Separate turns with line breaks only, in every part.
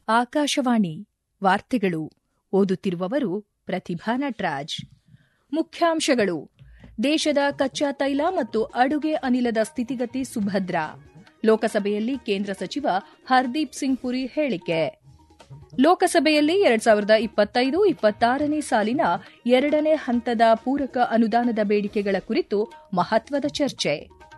ಆಕಾಶವಾಣಿ ವಾರ್ತೆಗಳು ಓದುತ್ತಿರುವವರು ಪ್ರತಿಭಾ ನಟ್ರಾಜ್ ಮುಖ್ಯಾಂಶಗಳು ದೇಶದ ಕಚ್ಚಾ ತೈಲ ಮತ್ತು ಅಡುಗೆ ಅನಿಲದ ಸ್ಥಿತಿಗತಿ ಸುಭದ್ರ ಲೋಕಸಭೆಯಲ್ಲಿ ಕೇಂದ್ರ ಸಚಿವ ಹರ್ದೀಪ್ ಸಿಂಗ್ ಪುರಿ ಹೇಳಿಕೆ ಲೋಕಸಭೆಯಲ್ಲಿ ಎರಡ್ ಸಾವಿರದ ಇಪ್ಪತ್ತೈದು ಇಪ್ಪತ್ತಾರನೇ ಸಾಲಿನ ಎರಡನೇ ಹಂತದ ಪೂರಕ ಅನುದಾನದ ಬೇಡಿಕೆಗಳ ಕುರಿತು ಮಹತ್ವದ ಚರ್ಚೆ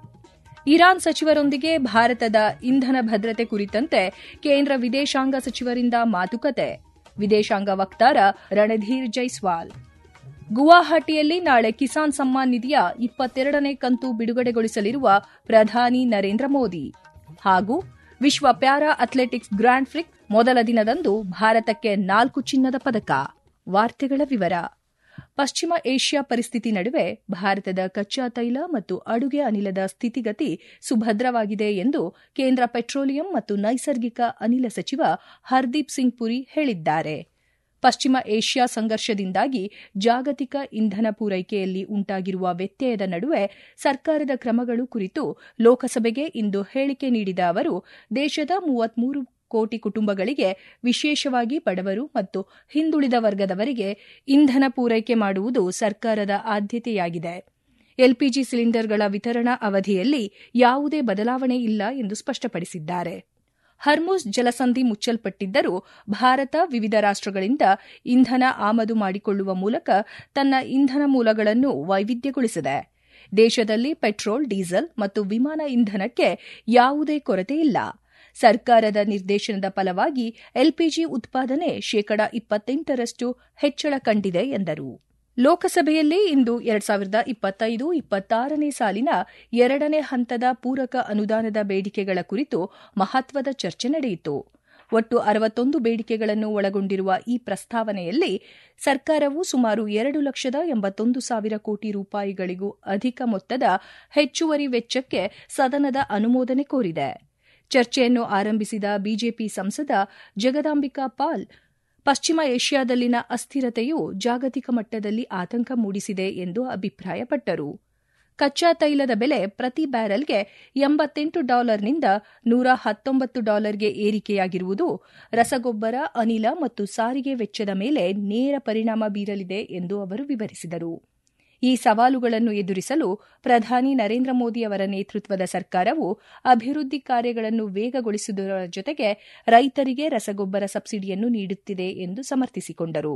ಇರಾನ್ ಸಚಿವರೊಂದಿಗೆ ಭಾರತದ ಇಂಧನ ಭದ್ರತೆ ಕುರಿತಂತೆ ಕೇಂದ್ರ ವಿದೇಶಾಂಗ ಸಚಿವರಿಂದ ಮಾತುಕತೆ ವಿದೇಶಾಂಗ ವಕ್ತಾರ ರಣಧೀರ್ ಜೈಸ್ವಾಲ್ ಗುವಾಹಟಿಯಲ್ಲಿ ನಾಳೆ ಕಿಸಾನ್ ಸಮ್ಮಾನ್ ನಿಧಿಯ ಇಪ್ಪತ್ತೆರಡನೇ ಕಂತು ಬಿಡುಗಡೆಗೊಳಿಸಲಿರುವ ಪ್ರಧಾನಿ ನರೇಂದ್ರ ಮೋದಿ ಹಾಗೂ ವಿಶ್ವ ಪ್ಯಾರಾ ಅಥ್ಲೆಟಿಕ್ಸ್ ಗ್ರ್ಯಾಂಡ್ ಫ್ರಿಕ್ ಮೊದಲ ದಿನದಂದು ಭಾರತಕ್ಕೆ ನಾಲ್ಕು ಚಿನ್ನದ ಪದಕ ವಾರ್ತೆಗಳ ವಿವರ ಪಶ್ಚಿಮ ಏಷ್ಯಾ ಪರಿಸ್ಥಿತಿ ನಡುವೆ ಭಾರತದ ಕಚ್ಚಾ ತೈಲ ಮತ್ತು ಅಡುಗೆ ಅನಿಲದ ಸ್ಥಿತಿಗತಿ ಸುಭದ್ರವಾಗಿದೆ ಎಂದು ಕೇಂದ್ರ ಪೆಟ್ರೋಲಿಯಂ ಮತ್ತು ನೈಸರ್ಗಿಕ ಅನಿಲ ಸಚಿವ ಹರ್ದೀಪ್ ಸಿಂಗ್ ಪುರಿ ಹೇಳಿದ್ದಾರೆ ಪಶ್ಚಿಮ ಏಷ್ಯಾ ಸಂಘರ್ಷದಿಂದಾಗಿ ಜಾಗತಿಕ ಇಂಧನ ಪೂರೈಕೆಯಲ್ಲಿ ಉಂಟಾಗಿರುವ ವ್ಯತ್ಯಯದ ನಡುವೆ ಸರ್ಕಾರದ ಕ್ರಮಗಳು ಕುರಿತು ಲೋಕಸಭೆಗೆ ಇಂದು ಹೇಳಿಕೆ ನೀಡಿದ ಅವರು ದೇಶದ ಮೂವತ್ಮೂರು ಕೋಟಿ ಕುಟುಂಬಗಳಿಗೆ ವಿಶೇಷವಾಗಿ ಬಡವರು ಮತ್ತು ಹಿಂದುಳಿದ ವರ್ಗದವರಿಗೆ ಇಂಧನ ಪೂರೈಕೆ ಮಾಡುವುದು ಸರ್ಕಾರದ ಆದ್ಯತೆಯಾಗಿದೆ ಎಲ್ಪಿಜಿ ಸಿಲಿಂಡರ್ಗಳ ವಿತರಣಾ ಅವಧಿಯಲ್ಲಿ ಯಾವುದೇ ಬದಲಾವಣೆ ಇಲ್ಲ ಎಂದು ಸ್ಪಷ್ಟಪಡಿಸಿದ್ದಾರೆ ಹರ್ಮುಜ್ ಜಲಸಂಧಿ ಮುಚ್ಚಲ್ಪಟ್ಟಿದ್ದರೂ ಭಾರತ ವಿವಿಧ ರಾಷ್ಟಗಳಿಂದ ಇಂಧನ ಆಮದು ಮಾಡಿಕೊಳ್ಳುವ ಮೂಲಕ ತನ್ನ ಇಂಧನ ಮೂಲಗಳನ್ನು ವೈವಿಧ್ಯಗೊಳಿಸಿದೆ ದೇಶದಲ್ಲಿ ಪೆಟ್ರೋಲ್ ಡೀಸೆಲ್ ಮತ್ತು ವಿಮಾನ ಇಂಧನಕ್ಕೆ ಯಾವುದೇ ಕೊರತೆ ಇಲ್ಲ ಸರ್ಕಾರದ ನಿರ್ದೇಶನದ ಫಲವಾಗಿ ಎಲ್ಪಿಜಿ ಉತ್ಪಾದನೆ ಶೇಕಡ ಇಪ್ಪತ್ತೆಂಟರಷ್ಟು ಹೆಚ್ಚಳ ಕಂಡಿದೆ ಎಂದರು ಲೋಕಸಭೆಯಲ್ಲಿ ಇಂದು ಎರಡ್ ಸಾವಿರದ ಇಪ್ಪತ್ತೈದು ಇಪ್ಪತ್ತಾರನೇ ಸಾಲಿನ ಎರಡನೇ ಹಂತದ ಪೂರಕ ಅನುದಾನದ ಬೇಡಿಕೆಗಳ ಕುರಿತು ಮಹತ್ವದ ಚರ್ಚೆ ನಡೆಯಿತು ಒಟ್ಟು ಅರವತ್ತೊಂದು ಬೇಡಿಕೆಗಳನ್ನು ಒಳಗೊಂಡಿರುವ ಈ ಪ್ರಸ್ತಾವನೆಯಲ್ಲಿ ಸರ್ಕಾರವು ಸುಮಾರು ಎರಡು ಲಕ್ಷದ ಎಂಬತ್ತೊಂದು ಸಾವಿರ ಕೋಟಿ ರೂಪಾಯಿಗಳಿಗೂ ಅಧಿಕ ಮೊತ್ತದ ಹೆಚ್ಚುವರಿ ವೆಚ್ಚಕ್ಕೆ ಸದನದ ಅನುಮೋದನೆ ಕೋರಿದೆ ಚರ್ಚೆಯನ್ನು ಆರಂಭಿಸಿದ ಬಿಜೆಪಿ ಸಂಸದ ಜಗದಾಂಬಿಕಾ ಪಾಲ್ ಪಶ್ಚಿಮ ಏಷ್ಯಾದಲ್ಲಿನ ಅಸ್ಥಿರತೆಯು ಜಾಗತಿಕ ಮಟ್ಟದಲ್ಲಿ ಆತಂಕ ಮೂಡಿಸಿದೆ ಎಂದು ಅಭಿಪ್ರಾಯಪಟ್ಟರು ಕಚ್ಚಾ ತೈಲದ ಬೆಲೆ ಪ್ರತಿ ಬ್ಯಾರೆಲ್ಗೆ ಎಂಬತ್ತೆಂಟು ಡಾಲರ್ನಿಂದ ನೂರ ಹತ್ತೊಂಬತ್ತು ಡಾಲರ್ಗೆ ಏರಿಕೆಯಾಗಿರುವುದು ರಸಗೊಬ್ಬರ ಅನಿಲ ಮತ್ತು ಸಾರಿಗೆ ವೆಚ್ಚದ ಮೇಲೆ ನೇರ ಪರಿಣಾಮ ಬೀರಲಿದೆ ಎಂದು ಅವರು ವಿವರಿಸಿದರು ಈ ಸವಾಲುಗಳನ್ನು ಎದುರಿಸಲು ಪ್ರಧಾನಿ ನರೇಂದ್ರ ಮೋದಿ ಅವರ ನೇತೃತ್ವದ ಸರ್ಕಾರವು ಅಭಿವೃದ್ಧಿ ಕಾರ್ಯಗಳನ್ನು ವೇಗಗೊಳಿಸುವುದರ ಜೊತೆಗೆ ರೈತರಿಗೆ ರಸಗೊಬ್ಬರ ಸಬ್ಸಿಡಿಯನ್ನು ನೀಡುತ್ತಿದೆ ಎಂದು ಸಮರ್ಥಿಸಿಕೊಂಡರು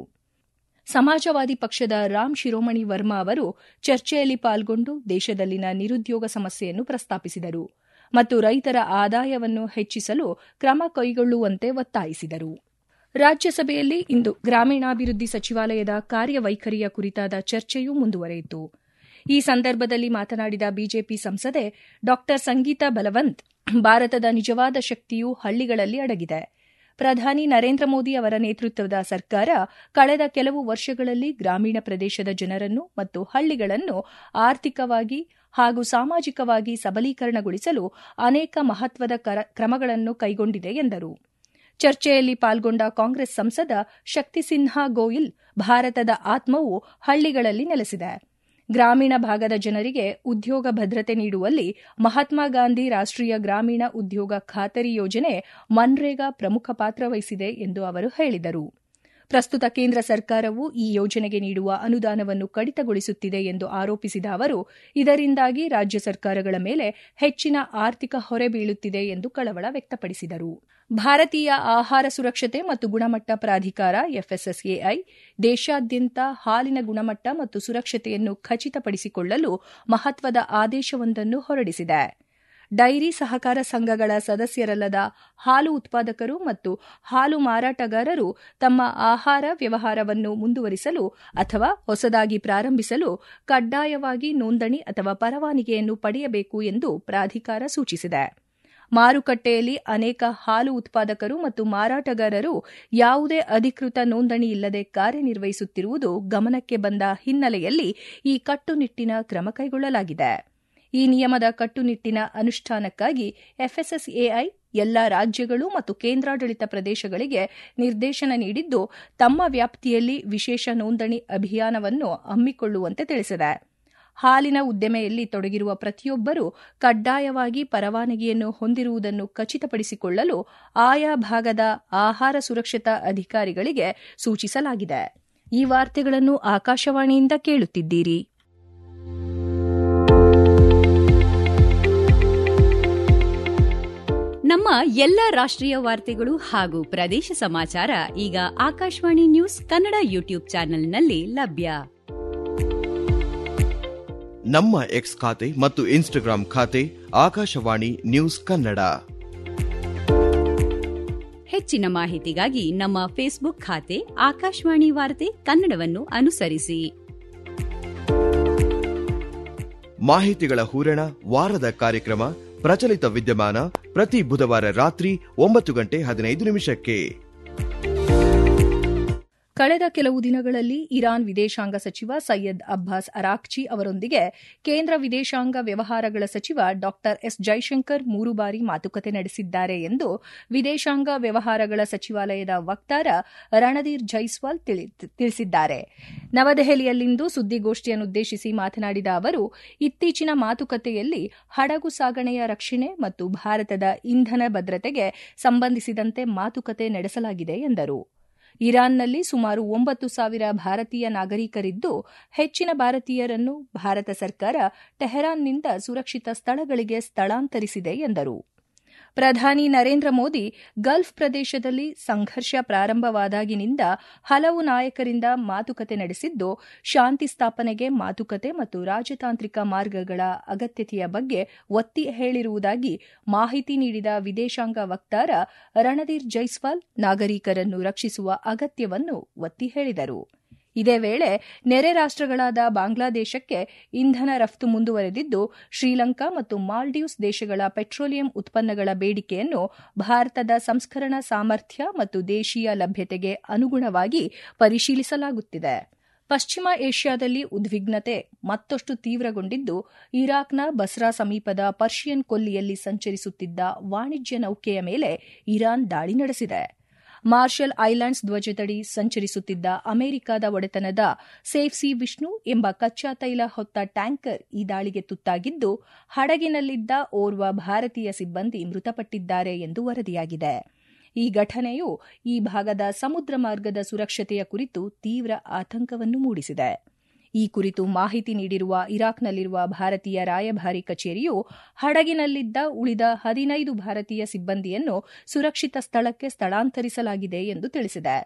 ಸಮಾಜವಾದಿ ಪಕ್ಷದ ರಾಮ್ ಶಿರೋಮಣಿ ವರ್ಮಾ ಅವರು ಚರ್ಚೆಯಲ್ಲಿ ಪಾಲ್ಗೊಂಡು ದೇಶದಲ್ಲಿನ ನಿರುದ್ಯೋಗ ಸಮಸ್ಯೆಯನ್ನು ಪ್ರಸ್ತಾಪಿಸಿದರು ಮತ್ತು ರೈತರ ಆದಾಯವನ್ನು ಹೆಚ್ಚಿಸಲು ಕ್ರಮ ಕೈಗೊಳ್ಳುವಂತೆ ಒತ್ತಾಯಿಸಿದರು ರಾಜ್ಯಸಭೆಯಲ್ಲಿ ಇಂದು ಗ್ರಾಮೀಣಾಭಿವೃದ್ಧಿ ಸಚಿವಾಲಯದ ಕಾರ್ಯವೈಖರಿಯ ಕುರಿತಾದ ಚರ್ಚೆಯೂ ಮುಂದುವರೆಯಿತು ಈ ಸಂದರ್ಭದಲ್ಲಿ ಮಾತನಾಡಿದ ಬಿಜೆಪಿ ಸಂಸದೆ ಡಾ ಸಂಗೀತಾ ಬಲವಂತ್ ಭಾರತದ ನಿಜವಾದ ಶಕ್ತಿಯು ಹಳ್ಳಿಗಳಲ್ಲಿ ಅಡಗಿದೆ ಪ್ರಧಾನಿ ನರೇಂದ್ರ ಮೋದಿ ಅವರ ನೇತೃತ್ವದ ಸರ್ಕಾರ ಕಳೆದ ಕೆಲವು ವರ್ಷಗಳಲ್ಲಿ ಗ್ರಾಮೀಣ ಪ್ರದೇಶದ ಜನರನ್ನು ಮತ್ತು ಹಳ್ಳಿಗಳನ್ನು ಆರ್ಥಿಕವಾಗಿ ಹಾಗೂ ಸಾಮಾಜಿಕವಾಗಿ ಸಬಲೀಕರಣಗೊಳಿಸಲು ಅನೇಕ ಮಹತ್ವದ ಕ್ರಮಗಳನ್ನು ಕೈಗೊಂಡಿದೆ ಎಂದರು ಚರ್ಚೆಯಲ್ಲಿ ಪಾಲ್ಗೊಂಡ ಕಾಂಗ್ರೆಸ್ ಸಂಸದ ಶಕ್ತಿ ಸಿನ್ಹಾ ಗೋಯಲ್ ಭಾರತದ ಆತ್ಮವು ಹಳ್ಳಿಗಳಲ್ಲಿ ನೆಲೆಸಿದೆ ಗ್ರಾಮೀಣ ಭಾಗದ ಜನರಿಗೆ ಉದ್ಯೋಗ ಭದ್ರತೆ ನೀಡುವಲ್ಲಿ ಮಹಾತ್ಮ ಗಾಂಧಿ ರಾಷ್ಟೀಯ ಗ್ರಾಮೀಣ ಉದ್ಯೋಗ ಖಾತರಿ ಯೋಜನೆ ಮನ್ರೇಗಾ ಪ್ರಮುಖ ಪಾತ್ರ ವಹಿಸಿದೆ ಎಂದು ಅವರು ಹೇಳಿದರು ಪ್ರಸ್ತುತ ಕೇಂದ್ರ ಸರ್ಕಾರವು ಈ ಯೋಜನೆಗೆ ನೀಡುವ ಅನುದಾನವನ್ನು ಕಡಿತಗೊಳಿಸುತ್ತಿದೆ ಎಂದು ಆರೋಪಿಸಿದ ಅವರು ಇದರಿಂದಾಗಿ ರಾಜ್ಯ ಸರ್ಕಾರಗಳ ಮೇಲೆ ಹೆಚ್ಚಿನ ಆರ್ಥಿಕ ಹೊರೆ ಬೀಳುತ್ತಿದೆ ಎಂದು ಕಳವಳ ವ್ಯಕ್ತಪಡಿಸಿದರು ಭಾರತೀಯ ಆಹಾರ ಸುರಕ್ಷತೆ ಮತ್ತು ಗುಣಮಟ್ಟ ಪ್ರಾಧಿಕಾರ ಎಫ್ಎಸ್ಎಸ್ಎಐ ದೇಶಾದ್ಯಂತ ಹಾಲಿನ ಗುಣಮಟ್ಟ ಮತ್ತು ಸುರಕ್ಷತೆಯನ್ನು ಖಚಿತಪಡಿಸಿಕೊಳ್ಳಲು ಮಹತ್ವದ ಆದೇಶವೊಂದನ್ನು ಹೊರಡಿಸಿದೆ ಡೈರಿ ಸಹಕಾರ ಸಂಘಗಳ ಸದಸ್ಯರಲ್ಲದ ಹಾಲು ಉತ್ಪಾದಕರು ಮತ್ತು ಹಾಲು ಮಾರಾಟಗಾರರು ತಮ್ಮ ಆಹಾರ ವ್ಯವಹಾರವನ್ನು ಮುಂದುವರಿಸಲು ಅಥವಾ ಹೊಸದಾಗಿ ಪ್ರಾರಂಭಿಸಲು ಕಡ್ಡಾಯವಾಗಿ ನೋಂದಣಿ ಅಥವಾ ಪರವಾನಗಿಯನ್ನು ಪಡೆಯಬೇಕು ಎಂದು ಪ್ರಾಧಿಕಾರ ಸೂಚಿಸಿದೆ ಮಾರುಕಟ್ಟೆಯಲ್ಲಿ ಅನೇಕ ಹಾಲು ಉತ್ಪಾದಕರು ಮತ್ತು ಮಾರಾಟಗಾರರು ಯಾವುದೇ ಅಧಿಕೃತ ನೋಂದಣಿ ಇಲ್ಲದೆ ಕಾರ್ಯನಿರ್ವಹಿಸುತ್ತಿರುವುದು ಗಮನಕ್ಕೆ ಬಂದ ಹಿನ್ನೆಲೆಯಲ್ಲಿ ಈ ಕಟ್ಟುನಿಟ್ಟಿನ ಕ್ರಮ ಕೈಗೊಳ್ಳಲಾಗಿದೆ ಈ ನಿಯಮದ ಕಟ್ಟುನಿಟ್ಟಿನ ಅನುಷ್ಠಾನಕ್ಕಾಗಿ ಎಫ್ಎಸ್ಎಸ್ಎಐ ಎಲ್ಲ ರಾಜ್ಯಗಳು ಮತ್ತು ಕೇಂದ್ರಾಡಳಿತ ಪ್ರದೇಶಗಳಿಗೆ ನಿರ್ದೇಶನ ನೀಡಿದ್ದು ತಮ್ಮ ವ್ಯಾಪ್ತಿಯಲ್ಲಿ ವಿಶೇಷ ನೋಂದಣಿ ಅಭಿಯಾನವನ್ನು ಹಮ್ಮಿಕೊಳ್ಳುವಂತೆ ತಿಳಿಸಿದೆ ಹಾಲಿನ ಉದ್ದಿಮೆಯಲ್ಲಿ ತೊಡಗಿರುವ ಪ್ರತಿಯೊಬ್ಬರೂ ಕಡ್ಡಾಯವಾಗಿ ಪರವಾನಗಿಯನ್ನು ಹೊಂದಿರುವುದನ್ನು ಖಚಿತಪಡಿಸಿಕೊಳ್ಳಲು ಆಯಾ ಭಾಗದ ಆಹಾರ ಸುರಕ್ಷತಾ ಅಧಿಕಾರಿಗಳಿಗೆ ಸೂಚಿಸಲಾಗಿದೆ ಈ ವಾರ್ತೆಗಳನ್ನು ಆಕಾಶವಾಣಿಯಿಂದ ಕೇಳುತ್ತಿದ್ದೀರಿ
ನಮ್ಮ ಎಲ್ಲ ರಾಷ್ಟ್ರೀಯ ವಾರ್ತೆಗಳು ಹಾಗೂ ಪ್ರದೇಶ ಸಮಾಚಾರ ಈಗ ಆಕಾಶವಾಣಿ ನ್ಯೂಸ್ ಕನ್ನಡ ಯೂಟ್ಯೂಬ್ ಚಾನೆಲ್ನಲ್ಲಿ ಲಭ್ಯ
ನಮ್ಮ ಎಕ್ಸ್ ಖಾತೆ ಮತ್ತು ಇನ್ಸ್ಟಾಗ್ರಾಂ ಖಾತೆ ಆಕಾಶವಾಣಿ ನ್ಯೂಸ್ ಕನ್ನಡ
ಹೆಚ್ಚಿನ ಮಾಹಿತಿಗಾಗಿ ನಮ್ಮ ಫೇಸ್ಬುಕ್ ಖಾತೆ ಆಕಾಶವಾಣಿ ವಾರ್ತೆ ಕನ್ನಡವನ್ನು ಅನುಸರಿಸಿ
ಮಾಹಿತಿಗಳ ಹೂರಣ ವಾರದ ಕಾರ್ಯಕ್ರಮ ಪ್ರಚಲಿತ ವಿದ್ಯಮಾನ ಪ್ರತಿ ಬುಧವಾರ ರಾತ್ರಿ ಒಂಬತ್ತು ಗಂಟೆ ಹದಿನೈದು ನಿಮಿಷಕ್ಕೆ
ಕಳೆದ ಕೆಲವು ದಿನಗಳಲ್ಲಿ ಇರಾನ್ ವಿದೇಶಾಂಗ ಸಚಿವ ಸೈಯದ್ ಅಬ್ಬಾಸ್ ಅರಾಕ್ಚಿ ಅವರೊಂದಿಗೆ ಕೇಂದ್ರ ವಿದೇಶಾಂಗ ವ್ಯವಹಾರಗಳ ಸಚಿವ ಡಾ ಎಸ್ ಜೈಶಂಕರ್ ಮೂರು ಬಾರಿ ಮಾತುಕತೆ ನಡೆಸಿದ್ದಾರೆ ಎಂದು ವಿದೇಶಾಂಗ ವ್ಯವಹಾರಗಳ ಸಚಿವಾಲಯದ ವಕ್ತಾರ ರಣಧೀರ್ ಜೈಸ್ವಾಲ್ ತಿಳಿಸಿದ್ದಾರೆ ನವದೆಹಲಿಯಲ್ಲಿಂದು ಸುದ್ದಿಗೋಷ್ಠಿಯನ್ನುದ್ದೇಶಿಸಿ ಮಾತನಾಡಿದ ಅವರು ಇತ್ತೀಚಿನ ಮಾತುಕತೆಯಲ್ಲಿ ಹಡಗು ಸಾಗಣೆಯ ರಕ್ಷಣೆ ಮತ್ತು ಭಾರತದ ಇಂಧನ ಭದ್ರತೆಗೆ ಸಂಬಂಧಿಸಿದಂತೆ ಮಾತುಕತೆ ನಡೆಸಲಾಗಿದೆ ಎಂದರು ಇರಾನ್ನಲ್ಲಿ ಸುಮಾರು ಒಂಬತ್ತು ಸಾವಿರ ಭಾರತೀಯ ನಾಗರಿಕರಿದ್ದು ಹೆಚ್ಚಿನ ಭಾರತೀಯರನ್ನು ಭಾರತ ಸರ್ಕಾರ ಟೆಹರಾನ್ನಿಂದ ಸುರಕ್ಷಿತ ಸ್ಥಳಗಳಿಗೆ ಸ್ಥಳಾಂತರಿಸಿದೆ ಎಂದರು ಪ್ರಧಾನಿ ನರೇಂದ್ರ ಮೋದಿ ಗಲ್ಫ್ ಪ್ರದೇಶದಲ್ಲಿ ಸಂಘರ್ಷ ಪ್ರಾರಂಭವಾದಾಗಿನಿಂದ ಹಲವು ನಾಯಕರಿಂದ ಮಾತುಕತೆ ನಡೆಸಿದ್ದು ಶಾಂತಿ ಸ್ಥಾಪನೆಗೆ ಮಾತುಕತೆ ಮತ್ತು ರಾಜತಾಂತ್ರಿಕ ಮಾರ್ಗಗಳ ಅಗತ್ಯತೆಯ ಬಗ್ಗೆ ಒತ್ತಿ ಹೇಳಿರುವುದಾಗಿ ಮಾಹಿತಿ ನೀಡಿದ ವಿದೇಶಾಂಗ ವಕ್ತಾರ ರಣಧೀರ್ ಜೈಸ್ವಾಲ್ ನಾಗರಿಕರನ್ನು ರಕ್ಷಿಸುವ ಅಗತ್ಯವನ್ನು ಒತ್ತಿ ಹೇಳಿದರು ಇದೇ ವೇಳೆ ನೆರೆ ರಾಷ್ಟಗಳಾದ ಬಾಂಗ್ಲಾದೇಶಕ್ಕೆ ಇಂಧನ ರಫ್ತು ಮುಂದುವರೆದಿದ್ದು ಶ್ರೀಲಂಕಾ ಮತ್ತು ಮಾಲ್ಡೀವ್ಸ್ ದೇಶಗಳ ಪೆಟ್ರೋಲಿಯಂ ಉತ್ಪನ್ನಗಳ ಬೇಡಿಕೆಯನ್ನು ಭಾರತದ ಸಂಸ್ಕರಣಾ ಸಾಮರ್ಥ್ಯ ಮತ್ತು ದೇಶೀಯ ಲಭ್ಯತೆಗೆ ಅನುಗುಣವಾಗಿ ಪರಿಶೀಲಿಸಲಾಗುತ್ತಿದೆ ಪಶ್ಚಿಮ ಏಷ್ಯಾದಲ್ಲಿ ಉದ್ವಿಗ್ನತೆ ಮತ್ತಷ್ಟು ತೀವ್ರಗೊಂಡಿದ್ದು ಇರಾಕ್ನ ಬಸ್ರಾ ಸಮೀಪದ ಪರ್ಷಿಯನ್ ಕೊಲ್ಲಿಯಲ್ಲಿ ಸಂಚರಿಸುತ್ತಿದ್ದ ವಾಣಿಜ್ಯ ನೌಕೆಯ ಮೇಲೆ ಇರಾನ್ ದಾಳಿ ನಡೆಸಿದೆ ಮಾರ್ಷಲ್ ಐಲ್ಯಾಂಡ್ಸ್ ಧ್ವಜದಡಿ ಸಂಚರಿಸುತ್ತಿದ್ದ ಅಮೆರಿಕದ ಒಡೆತನದ ಸೇಫ್ ಸಿ ವಿಷ್ಣು ಎಂಬ ಕಚ್ಚಾ ತೈಲ ಹೊತ್ತ ಟ್ಯಾಂಕರ್ ಈ ದಾಳಿಗೆ ತುತ್ತಾಗಿದ್ದು ಹಡಗಿನಲ್ಲಿದ್ದ ಓರ್ವ ಭಾರತೀಯ ಸಿಬ್ಬಂದಿ ಮೃತಪಟ್ಟಿದ್ದಾರೆ ಎಂದು ವರದಿಯಾಗಿದೆ ಈ ಘಟನೆಯು ಈ ಭಾಗದ ಸಮುದ್ರ ಮಾರ್ಗದ ಸುರಕ್ಷತೆಯ ಕುರಿತು ತೀವ್ರ ಆತಂಕವನ್ನು ಮೂಡಿಸಿದೆ ಈ ಕುರಿತು ಮಾಹಿತಿ ನೀಡಿರುವ ಇರಾಕ್ನಲ್ಲಿರುವ ಭಾರತೀಯ ರಾಯಭಾರಿ ಕಚೇರಿಯು ಹಡಗಿನಲ್ಲಿದ್ದ ಉಳಿದ ಹದಿನೈದು ಭಾರತೀಯ ಸಿಬ್ಬಂದಿಯನ್ನು ಸುರಕ್ಷಿತ ಸ್ಥಳಕ್ಕೆ ಸ್ಥಳಾಂತರಿಸಲಾಗಿದೆ ಎಂದು ತಿಳಿಸಿದೆ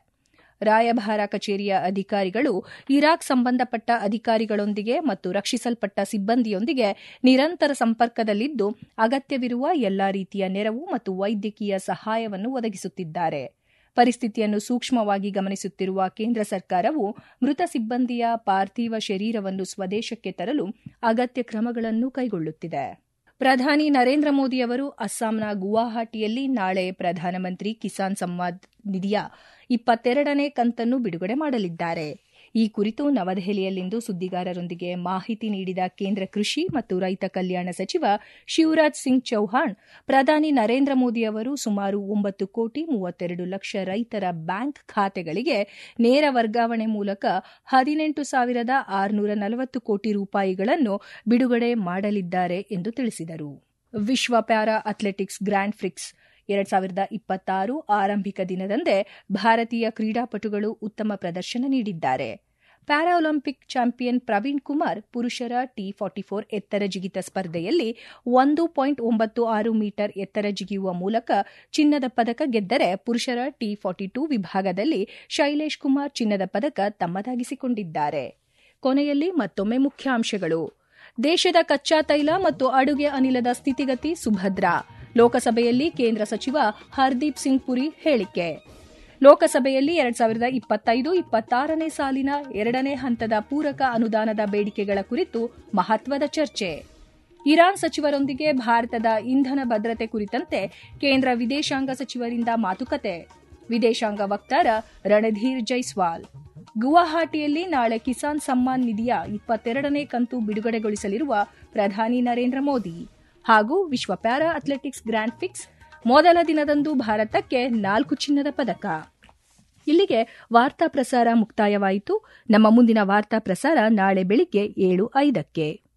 ರಾಯಭಾರ ಕಚೇರಿಯ ಅಧಿಕಾರಿಗಳು ಇರಾಕ್ ಸಂಬಂಧಪಟ್ಟ ಅಧಿಕಾರಿಗಳೊಂದಿಗೆ ಮತ್ತು ರಕ್ಷಿಸಲ್ಪಟ್ಟ ಸಿಬ್ಬಂದಿಯೊಂದಿಗೆ ನಿರಂತರ ಸಂಪರ್ಕದಲ್ಲಿದ್ದು ಅಗತ್ಯವಿರುವ ಎಲ್ಲಾ ರೀತಿಯ ನೆರವು ಮತ್ತು ವೈದ್ಯಕೀಯ ಸಹಾಯವನ್ನು ಒದಗಿಸುತ್ತಿದ್ದಾರೆ ಪರಿಸ್ಥಿತಿಯನ್ನು ಸೂಕ್ಷ್ಮವಾಗಿ ಗಮನಿಸುತ್ತಿರುವ ಕೇಂದ್ರ ಸರ್ಕಾರವು ಮೃತ ಸಿಬ್ಬಂದಿಯ ಪಾರ್ಥಿವ ಶರೀರವನ್ನು ಸ್ವದೇಶಕ್ಕೆ ತರಲು ಅಗತ್ಯ ಕ್ರಮಗಳನ್ನು ಕೈಗೊಳ್ಳುತ್ತಿದೆ ಪ್ರಧಾನಿ ನರೇಂದ್ರ ಮೋದಿ ಅವರು ಅಸ್ಸಾಂನ ಗುವಾಹಟಿಯಲ್ಲಿ ನಾಳೆ ಪ್ರಧಾನಮಂತ್ರಿ ಕಿಸಾನ್ ಸಮ್ಮಾನ್ ನಿಧಿಯ ಇಪ್ಪತ್ತೆರಡನೇ ಕಂತನ್ನು ಬಿಡುಗಡೆ ಮಾಡಲಿದ್ದಾರೆ ಈ ಕುರಿತು ನವದೆಹಲಿಯಲ್ಲಿಂದು ಸುದ್ದಿಗಾರರೊಂದಿಗೆ ಮಾಹಿತಿ ನೀಡಿದ ಕೇಂದ್ರ ಕೃಷಿ ಮತ್ತು ರೈತ ಕಲ್ಯಾಣ ಸಚಿವ ಶಿವರಾಜ್ ಸಿಂಗ್ ಚೌಹಾಣ್ ಪ್ರಧಾನಿ ನರೇಂದ್ರ ಮೋದಿ ಅವರು ಸುಮಾರು ಒಂಬತ್ತು ಕೋಟಿ ಮೂವತ್ತೆರಡು ಲಕ್ಷ ರೈತರ ಬ್ಯಾಂಕ್ ಖಾತೆಗಳಿಗೆ ನೇರ ವರ್ಗಾವಣೆ ಮೂಲಕ ಹದಿನೆಂಟು ಸಾವಿರದ ಆರುನೂರ ನಲವತ್ತು ಕೋಟಿ ರೂಪಾಯಿಗಳನ್ನು ಬಿಡುಗಡೆ ಮಾಡಲಿದ್ದಾರೆ ಎಂದು ತಿಳಿಸಿದರು ವಿಶ್ವ ಪ್ಯಾರಾ ಅಥ್ಲೆಟಿಕ್ಸ್ ಗ್ರ್ಯಾಂಡ್ ಫ್ರಿಕ್ಸ್ ಎರಡ್ ಸಾವಿರದ ಇಪ್ಪತ್ತಾರು ಆರಂಭಿಕ ದಿನದಂದೇ ಭಾರತೀಯ ಕ್ರೀಡಾಪಟುಗಳು ಉತ್ತಮ ಪ್ರದರ್ಶನ ನೀಡಿದ್ದಾರೆ ಪ್ಯಾರಾಒಲಿಂಪಿಕ್ ಚಾಂಪಿಯನ್ ಪ್ರವೀಣ್ ಕುಮಾರ್ ಪುರುಷರ ಟಿ ಫಾರ್ಟಿ ಫೋರ್ ಎತ್ತರ ಜಿಗಿತ ಸ್ಪರ್ಧೆಯಲ್ಲಿ ಒಂದು ಪಾಯಿಂಟ್ ಒಂಬತ್ತು ಆರು ಮೀಟರ್ ಎತ್ತರ ಜಿಗಿಯುವ ಮೂಲಕ ಚಿನ್ನದ ಪದಕ ಗೆದ್ದರೆ ಪುರುಷರ ಟಿ ಫಾರ್ಟಿ ಟೂ ವಿಭಾಗದಲ್ಲಿ ಶೈಲೇಶ್ ಕುಮಾರ್ ಚಿನ್ನದ ಪದಕ ತಮ್ಮದಾಗಿಸಿಕೊಂಡಿದ್ದಾರೆ ಕೊನೆಯಲ್ಲಿ ಮತ್ತೊಮ್ಮೆ ಮುಖ್ಯಾಂಶಗಳು ದೇಶದ ಕಚ್ಚಾ ತೈಲ ಮತ್ತು ಅಡುಗೆ ಅನಿಲದ ಸ್ಥಿತಿಗತಿ ಸುಭದ್ರ ಲೋಕಸಭೆಯಲ್ಲಿ ಕೇಂದ್ರ ಸಚಿವ ಹರ್ದೀಪ್ ಸಿಂಗ್ ಪುರಿ ಹೇಳಿಕೆ ಲೋಕಸಭೆಯಲ್ಲಿ ಎರಡ್ ಸಾವಿರದ ಇಪ್ಪತ್ತೈದು ಇಪ್ಪತ್ತಾರನೇ ಸಾಲಿನ ಎರಡನೇ ಹಂತದ ಪೂರಕ ಅನುದಾನದ ಬೇಡಿಕೆಗಳ ಕುರಿತು ಮಹತ್ವದ ಚರ್ಚೆ ಇರಾನ್ ಸಚಿವರೊಂದಿಗೆ ಭಾರತದ ಇಂಧನ ಭದ್ರತೆ ಕುರಿತಂತೆ ಕೇಂದ್ರ ವಿದೇಶಾಂಗ ಸಚಿವರಿಂದ ಮಾತುಕತೆ ವಿದೇಶಾಂಗ ವಕ್ತಾರ ರಣಧೀರ್ ಜೈಸ್ವಾಲ್ ಗುವಾಹಟಿಯಲ್ಲಿ ನಾಳೆ ಕಿಸಾನ್ ಸಮ್ಮಾನ್ ನಿಧಿಯ ಇಪ್ಪತ್ತೆರಡನೇ ಕಂತು ಬಿಡುಗಡೆಗೊಳಿಸಲಿರುವ ಪ್ರಧಾನಿ ನರೇಂದ್ರ ಮೋದಿ ಹಾಗೂ ವಿಶ್ವ ಪ್ಯಾರಾ ಅಥ್ಲೆಟಿಕ್ಸ್ ಗ್ರ್ಯಾಂಡ್ ಫಿಕ್ಸ್ ಮೊದಲ ದಿನದಂದು ಭಾರತಕ್ಕೆ ನಾಲ್ಕು ಚಿನ್ನದ ಪದಕ ಇಲ್ಲಿಗೆ ವಾರ್ತಾ ಪ್ರಸಾರ ಮುಕ್ತಾಯವಾಯಿತು ನಮ್ಮ ಮುಂದಿನ ವಾರ್ತಾ ಪ್ರಸಾರ ನಾಳೆ ಬೆಳಿಗ್ಗೆ ಏಳು ಐದಕ್ಕೆ